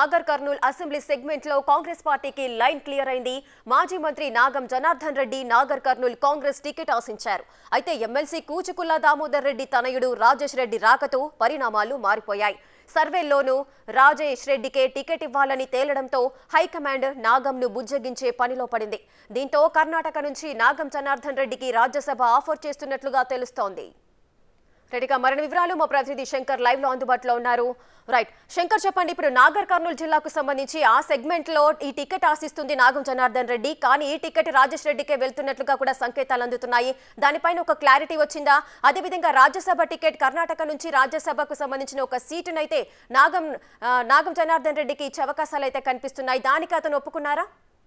Nagar Kurnool assembly segment లో కాంగ్రెస్ పార్టీకి line clear అయింది మాజీ మంత్రి నాగం జనార్దన్ రెడ్డి నాగర్ కర్నూల్ కాంగ్రెస్ టికెట్ ఆశించారు అయితే ఎమ్మెల్సీ కూచుకుల్ల దామోదర్ రెడ్డి తనయుడు రాజేష్ రెడ్డి రాకతో పరిణామాలు మారిపోయాయి సర్వేల్లోనూ రాజేష్ రెడ్డికే టికెట్ ఇవ్వాలని తేలడంతో హైకమాండ్ నాగంను బుజ్జగించే పనిలో పడింది దీంతో కర్ణాటక నుంచి నాగం జనార్దన్ రెడ్డికి రాజ్యసభ ఆఫర్ చేస్తున్నట్లుగా తెలుస్తోంది రెడీగా మరిన్ని వివరాలు మా ప్రతినిధి శంకర్ లైవ్ లో అందుబాటులో ఉన్నారు రైట్ శంకర్ చెప్పండి ఇప్పుడు నాగర్ కర్నూలు జిల్లాకు సంబంధించి ఆ సెగ్మెంట్ లో ఈ టికెట్ ఆశిస్తుంది నాగం జనార్దన్ రెడ్డి కానీ ఈ టికెట్ రాజేష్ రెడ్డికే వెళ్తున్నట్లుగా కూడా సంకేతాలు అందుతున్నాయి దానిపైన ఒక క్లారిటీ వచ్చిందా అదేవిధంగా రాజ్యసభ టికెట్ కర్ణాటక నుంచి రాజ్యసభకు సంబంధించిన ఒక సీటునైతే నాగం ఆ, నాగం జనార్దన్ రెడ్డికి ఇచ్చే అవకాశాలు అయితే కనిపిస్తున్నాయి దానికి అతను ఒప్పుకున్నారా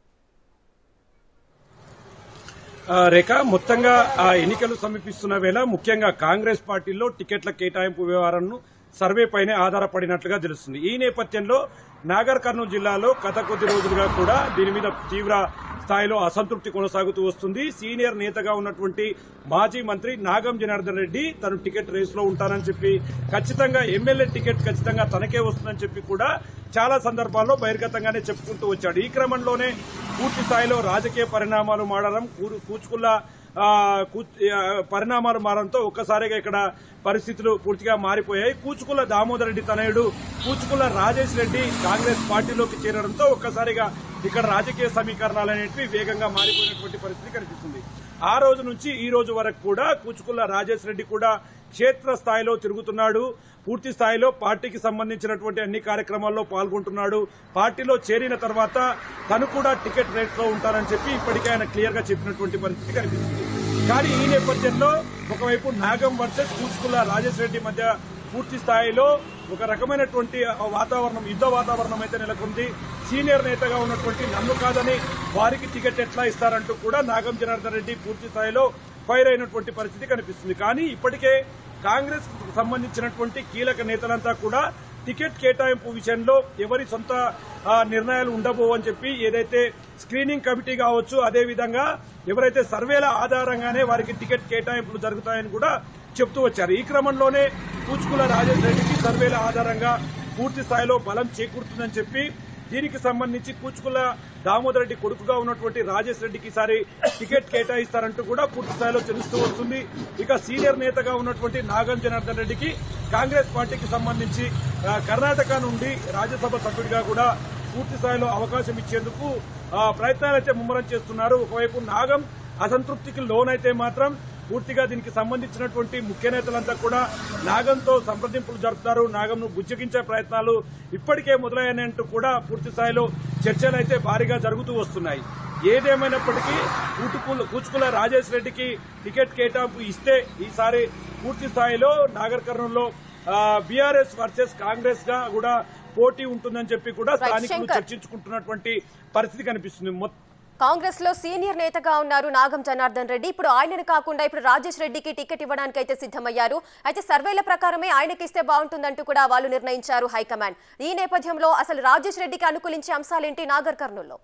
ఆ, రేఖ మొత్తంగా ఆ ఎన్నికలు సమీపిస్తున్న వేళ ముఖ్యంగా కాంగ్రెస్ పార్టీలో టికెట్ల కేటాయింపు వ్యవహారంను సర్వే పైనే ఆధారపడినట్లుగా తెలుస్తుంది ఈ నేపథ్యంలో నాగర్ కర్నూలు జిల్లాలో గత కొద్ది రోజులుగా కూడా దీని మీద తీవ్ర స్థాయిలో అసంతృప్తి కొనసాగుతూ వస్తుంది సీనియర్ నేతగా ఉన్నటువంటి మాజీ మంత్రి నాగం జనార్దన్ రెడ్డి తను టికెట్ రేసులో ఉంటానని చెప్పి ఖచ్చితంగా ఎమ్మెల్యే టికెట్ ఖచ్చితంగా తనకే వస్తుందని చెప్పి కూడా చాలా సందర్భాల్లో బహిర్గతంగానే చెప్పుకుంటూ వచ్చాడు ఈ క్రమంలోనే పూర్తి స్థాయిలో రాజకీయ పరిణామాలు మారడం కూ- కూచుకుల్ల ఆ, కూ- ఆ, పరిణామాలు మారడంతో ఒక్కసారిగా ఇక్కడ పరిస్థితులు పూర్తిగా మారిపోయాయి కూచుకుల్ల దామోదర్ రెడ్డి తనయుడు కూచుకుల్ల రాజేష్ రెడ్డి కాంగ్రెస్ పార్టీలోకి చేరడంతో ఒక్కసారిగా ఇక్కడ రాజకీయ సమీకరణాలు అనేటివి వేగంగా మారిపోయినటువంటి పరిస్థితి కనిపిస్తుంది ఆ రోజు నుంచి ఈ రోజు వరకు కూడా కూచుకుల్ల రాజేష్ రెడ్డి కూడా క్షేత్ర స్థాయిలో తిరుగుతున్నాడు పూర్తి స్థాయిలో పార్టీకి సంబంధించినటువంటి అన్ని కార్యక్రమాల్లో పాల్గొంటున్నాడు పార్టీలో చేరిన తర్వాత తను కూడా టికెట్ రేట్ లో ఉంటారని చెప్పి ఇప్పటికే ఆయన క్లియర్ గా చెప్పినటువంటి పరిస్థితి కనిపిస్తుంది కానీ ఈ నేపథ్యంలో ఒకవైపు నాగం వర్సెస్ కూచుకుల్ల రాజేష్ రెడ్డి మధ్య పూర్తి స్థాయిలో ఒక రకమైనటువంటి వాతావరణం యుద్ధ వాతావరణం అయితే నెలకొంది సీనియర్ నేతగా ఉన్నటువంటి నన్ను కాదని వారికి టికెట్ ఎట్లా ఇస్తారంటూ కూడా నాగం జనార్దన్ రెడ్డి పూర్తి స్థాయిలో ఫైర్ అయినటువంటి పరిస్థితి కనిపిస్తుంది కానీ ఇప్పటికే కాంగ్రెస్ సంబంధించినటువంటి కీలక నేతలంతా కూడా టికెట్ కేటాయింపు విషయంలో ఎవరి సొంత ఆ, నిర్ణయాలు ఉండబోవు అని చెప్పి ఏదైతే స్క్రీనింగ్ కమిటీ కావచ్చు అదేవిధంగా ఎవరైతే సర్వేల ఆధారంగానే వారికి టికెట్ కేటాయింపులు జరుగుతాయని కూడా చెప్తూ వచ్చారు ఈ క్రమంలోనే పూచుకుల రాజేష్ రెడ్డికి సర్వేల ఆధారంగా పూర్తి స్థాయిలో బలం చేకూరుతుందని చెప్పి దీనికి సంబంధించి కూచుకుల దామోదర్ రెడ్డి కొడుకుగా ఉన్నటువంటి రాజేష్ రెడ్డికి ఈసారి టికెట్ కేటాయిస్తారంటూ కూడా పూర్తి స్థాయిలో తెలుస్తూ వస్తుంది ఇక సీనియర్ నేతగా ఉన్నటువంటి నాగం జనార్దన్ రెడ్డికి కాంగ్రెస్ పార్టీకి సంబంధించి ఆ, కర్ణాటక నుండి రాజ్యసభ సభ్యుడిగా కూడా పూర్తి స్థాయిలో అవకాశం ఇచ్చేందుకు ఆ, ప్రయత్నాలైతే ముమ్మరం చేస్తున్నారు ఒకవైపు నాగం అసంతృప్తికి లోనైతే మాత్రం పూర్తిగా దీనికి సంబంధించినటువంటి ముఖ్య నేతలంతా కూడా నాగంతో సంప్రదింపులు జరుపుతారు నాగంను బుజ్జగించే ప్రయత్నాలు ఇప్పటికే మొదలయ్యాయంటూ కూడా పూర్తి స్థాయిలో చర్చలు అయితే భారీగా జరుగుతూ వస్తున్నాయి ఏదేమైనప్పటికీ కూటుకుల కూచుకుల రాజేష్ రెడ్డికి టికెట్ కేటాయింపు ఇస్తే ఈసారి పూర్తి స్థాయిలో నాగర్ కర్నూలులో బీఆర్ఎస్ వర్సెస్ కాంగ్రెస్ గా కూడా పోటీ ఉంటుందని చెప్పి కూడా Right, స్థానికులు శంకర్. చర్చించుకుంటున్నటువంటి పరిస్థితి కనిపిస్తుంది మొత్తం కాంగ్రెస్ లో సీనియర్ నేతగా ఉన్నారు నాగం జనార్దన్ రెడ్డి ఇప్పుడు ఆయనను కాకుండా ఇప్పుడు రాజేష్ రెడ్డికి టికెట్ ఇవ్వడానికి అయితే సిద్ధమయ్యారు అయితే సర్వేల ప్రకారమే ఆయనకి ఇస్తే బాగుంటుందంటూ కూడా వాళ్ళు నిర్ణయించారు హైకమాండ్ ఈ నేపథ్యంలో అసలు రాజేష్ రెడ్డికి అనుకూలించే అంశాలేంటి నాగర్ కర్నూల్లో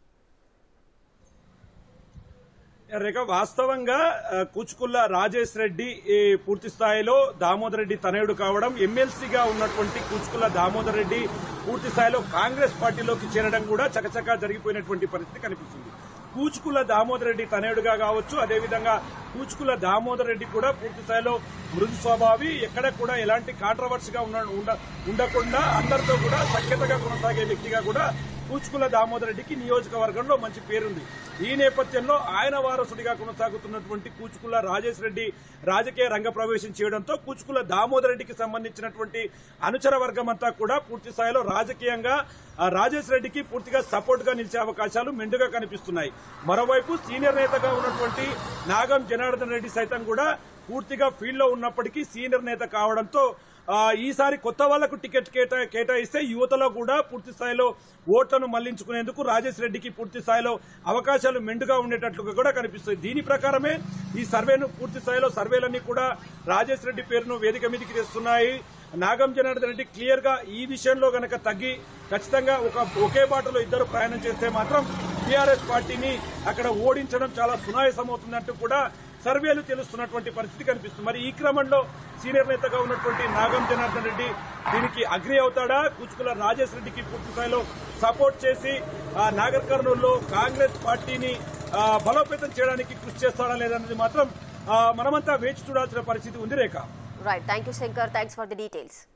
రేఖ వాస్తవంగా ఆ, కూచుకుల్ల రాజేష్ రెడ్డి ఈ పూర్తి స్థాయిలో దామోదర్ రెడ్డి తనయుడు కావడం ఎమ్మెల్సీగా ఉన్నటువంటి కూచుకుల్ల దామోదర్ రెడ్డి పూర్తి స్థాయిలో కాంగ్రెస్ పార్టీలోకి చేరడం కూడా చకచకా జరిగిపోయినటువంటి పరిస్థితి కనిపిస్తుంది కూచుకుల్ల దామోదర్ రెడ్డి తనయుడుగా కావచ్చు అదేవిధంగా కూచుకుల్ల దామోదర్ రెడ్డి కూడా పూర్తి స్థాయిలో మృదు స్వభావి ఎక్కడ కూడా ఎలాంటి కాంట్రవర్సీగా ఉన్న ఉండ- ఉండకుండా అందరితో కూడా సఖ్యతగా కొనసాగే వ్యక్తిగా కూడా కూచుకుల దామోదర్ రెడ్డికి నియోజకవర్గంలో మంచి పేరుంది ఈ నేపథ్యంలో ఆయన వారసుడిగా కొనసాగుతున్నటువంటి కూచుకుల రాజేష్ రెడ్డి రాజకీయ రంగ ప్రవేశం చేయడంతో కూచుకుల దామోదర్ రెడ్డికి సంబంధించినటువంటి అనుచర వర్గం అంతా కూడా పూర్తి స్థాయిలో రాజకీయంగా ఆ రాజేష్ రెడ్డికి పూర్తిగా సపోర్ట్ గా నిలిచే అవకాశాలు మెండుగా కనిపిస్తున్నాయి మరోవైపు సీనియర్ నేతగా ఉన్నటువంటి నాగం జనార్దన్ రెడ్డి సైతం కూడా పూర్తిగా ఫీల్డ్ లో ఉన్నప్పటికీ సీనియర్ నేత కావడంతో ఆ, ఈసారి కొత్త వాళ్లకు టికెట్ కేటా కేటాయిస్తే యువతలో కూడా పూర్తి స్థాయిలో ఓట్లను మళ్లించుకునేందుకు రాజేష్ రెడ్డికి పూర్తి స్థాయిలో అవకాశాలు మెండుగా ఉండేటట్లుగా కూడా కనిపిస్తుంది దీని ప్రకారమే ఈ సర్వేను పూర్తి స్థాయిలో సర్వేలన్నీ కూడా రాజేష్ రెడ్డి పేరును వేదిక మీదకి తెస్తున్నాయి నాగం జనార్దన్ రెడ్డి క్లియర్ గా ఈ విషయంలో గనక తగ్గి ఖచ్చితంగా ఒక ఒకే బాటలో ఇద్దరు ప్రయాణం చేస్తే మాత్రం టీఆర్ఎస్ పార్టీని అక్కడ ఓడించడం చాలా సునాయాసమవుతుందంటూ కూడా సర్వేలు తెలుస్తున్నటువంటి పరిస్థితి కనిపిస్తుంది మరి ఈ క్రమంలో సీనియర్ నేతగా ఉన్నటువంటి నాగం జనార్దన్ రెడ్డి దీనికి అగ్రి అవుతాడా కూచుకుల రాజేష్ రెడ్డికి పూర్తి స్థాయిలో సపోర్ట్ చేసి ఆ నాగర్ కర్నూలులో కాంగ్రెస్ పార్టీని ఆ, బలోపేతం చేయడానికి కృషి చేస్తాడా లేదన్నది మాత్రం ఆ, మనమంతా వేచి చూడాల్సిన పరిస్థితి ఉంది Rekha right thank you Shankar thanks for the details